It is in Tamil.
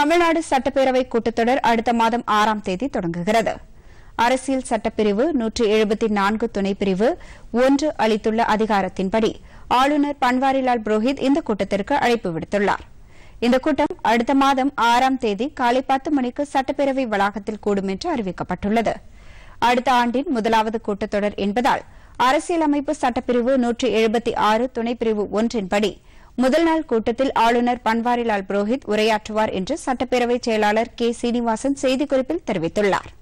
தமிழ்நாடு சட்டப்பேரவை கூட்டத்தொடர் அடுத்த மாதம் ஆறாம் தேதி தொடங்குகிறது அரசியல் சட்டப்பிரிவு நூற்றி எழுபத்தி நான்கு துணைப்பிரிவு ஒன்று அளித்துள்ள அதிகாரத்தின்படி ஆளுநர் பன்வாரிலால் புரோஹித் இந்த கூட்டத்திற்கு அழைப்பு விடுத்துள்ளார் இந்த கூட்டம் அடுத்த மாதம் ஆறாம் தேதி காலை பத்து மணிக்கு சட்டப்பேரவை வளாகத்தில் கூடும் என்று அறிவிக்கப்பட்டுள்ளது அடுத்த ஆண்டின் முதலாவது கூட்டத்தொடர் என்பதால் அரசியலமைப்பு சட்டப்பிரிவு நூற்றி எழுபத்தி ஆறு துணைப்பிரிவு ஒன்றின்படி முதல் நாள் கூட்டத்தில் ஆளுநர் பன்வாரிலால் புரோஹித் உரையாற்றுவார் என்று சட்டப்பேரவை செயலாளர் கே சீனிவாசன் செய்திக்குறிப்பில் தெரிவித்துள்ளாா்